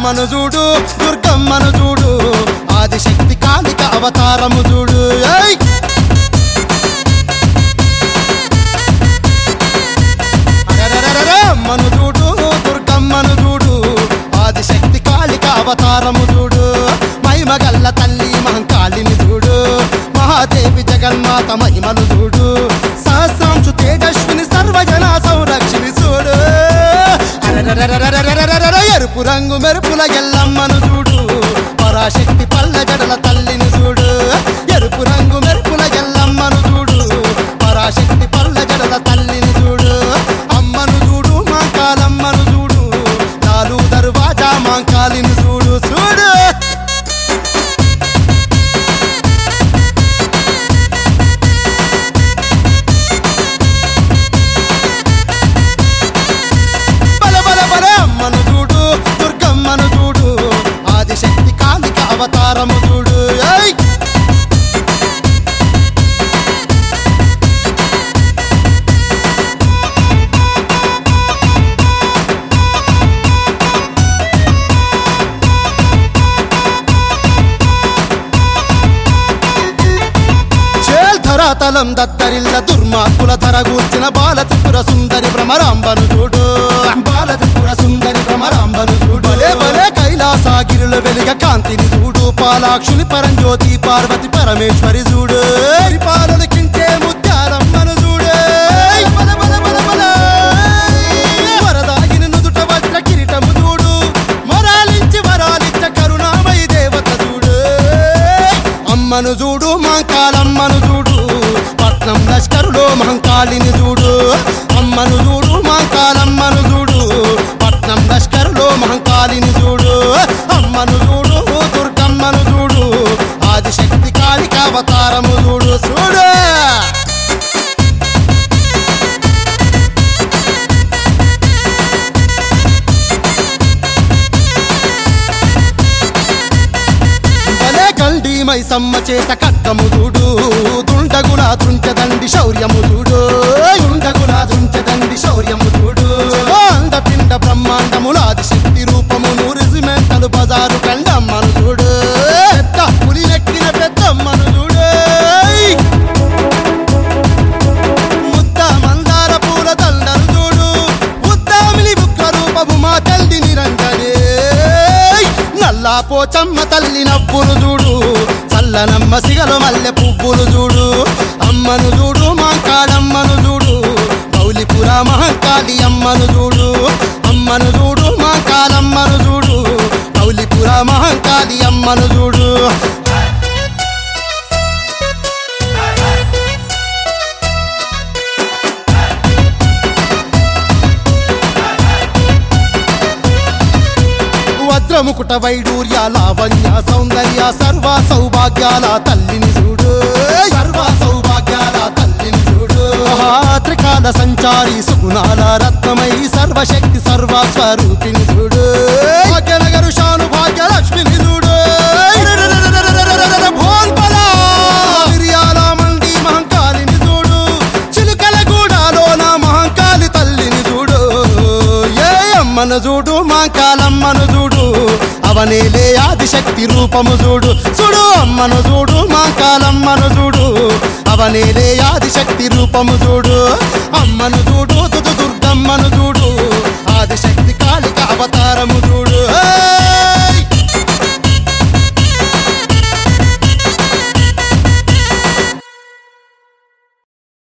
అమ్మను చూడు దుర్గమ్మను చూడు ఆదిశక్తి కాళిక అవతారము చూడు ఏయ్ అరెరెరెరెరె, అమ్మను చూడు దుర్గమ్మను చూడు ఆదిశక్తి కాళిక అవతారము చూడు మహిమగల్ల తల్లి మహంకాళిని చూడు మహాదేవి జగన్మాత మహిమను చూడు సహస్రాంశు తేజస్విని సర్వజన సంరక్షిని చూడు అరెరెరెరెరెరెరెరెరెరె, ఎరుపు రంగు మెరుపుల ఎల్లమ్మను చూడు పరాశక్తి పల్లె జడల తల్లిని చూడు ఎరుపు రంగు మెరుపుల ఎల్లమ్మను చూడు పరాశక్తి పల్లె జడల తల్లిని చూడు అమ్మను చూడు మాంకాలమ్మను చూడు నాలుగు దర్వాజా మాంకాలిని చూడు చూడు బల బల బల అమ్మను చూడు దుర్గమ్మను చూడు ఆదిశక్తి కాళిక అవతారము చూడు ఏయ్ చేల్ధరాతలం దత్తరిల్ల దుర్మార్గుల ధరగూర్చిన బాలత్రిపుర సుందరి భ్రమరాంబను చూడు బాలత్రిపుర సుందరి భ్రమరాంబను చూడు భలే భలే కైలాసాగిరుల వెలిగ కాంతిని చూడు పాలాక్షుని పరంజ్యోతి పార్వతి పరమేశ్వరి చూడు పాలనకించే ముత్యాలమ్మను చూడు బల బల బల బల. వరదాగిని నుదుట వజ్ర కిరీటము చూడు మొరాలించి వరాలిచ్చ కరుణామయి దేవత చూడు అమ్మను చూడు మాంకాలమ్మను చూడు పట్నం లష్కరులో మహంకాళిని చూడు అమ్మను చూడు మాంకాలమ్మను చూడు పట్నం లష్కరులో మహంకాళిని చూడు అమ్మను చూడు దుర్గమ్మను చూడు ఆదిశక్తి కాళిక అవతారము చూడు చూడు భలే గండి మైసమ్మ చేత కట్టము చూడు దుండగుల దుంచదండి శౌర్యము చూడు దుండగుల దుంచదండి శౌర్యము చూడు అంద పిండ బ్రహ్మాండములాది శక్తి రూపము నూరిసిమెంటలు బజారు కండమ్మను చూడు పెద్ద పులి నెక్కిన పెద్దమ్మను చూడు ముద్ద మందార పూల దండలు చూడు ముద్దామిలి బుక్క రూపము మా తల్లి నిరంజనే నల్లా పోచమ్మ తల్లి నవ్వులు చూడు చల్లనమ్మ సిగలు మల్లె పువ్వులు చూడు అమ్మను చూడు మాంకాడమ్మను చూడు గౌలిపుర మహంకాళి అమ్మను చూడు అమ్మను చూడు మాంకాలమ్మను చూడు గౌలిపుర మహంకాళి అమ్మను చూడు వజ్రముకుట వైడూర్య లావణ్య సౌందర్య సర్వ సౌభాగ్యాల తల్లిని చూడు సర్వ సౌభాగ్యాల తల్లిని చూడు త్రికాల సంచారి సుగుణాల రత్నమై సర్వశక్తి సర్వ స్వరూపిణి చూడు భాగ్యనగరు శాను భాగ్య లక్ష్మిని చూడు భోల్బలా మిరియాల మండి మహంకాళిని చూడు చిలుకల గూడాలో నా మహంకాళి తల్లిని చూడు ఏ అమ్మను చూడు మాంకాలమ్మను చూడు అవనేలే ఆదిశక్తి రూపము చూడు చూడు అమ్మను చూడు మాంకాలమ్మను చూడు అవనేలే ఆదిశక్తి రూపము చూడు అమ్మను చూడు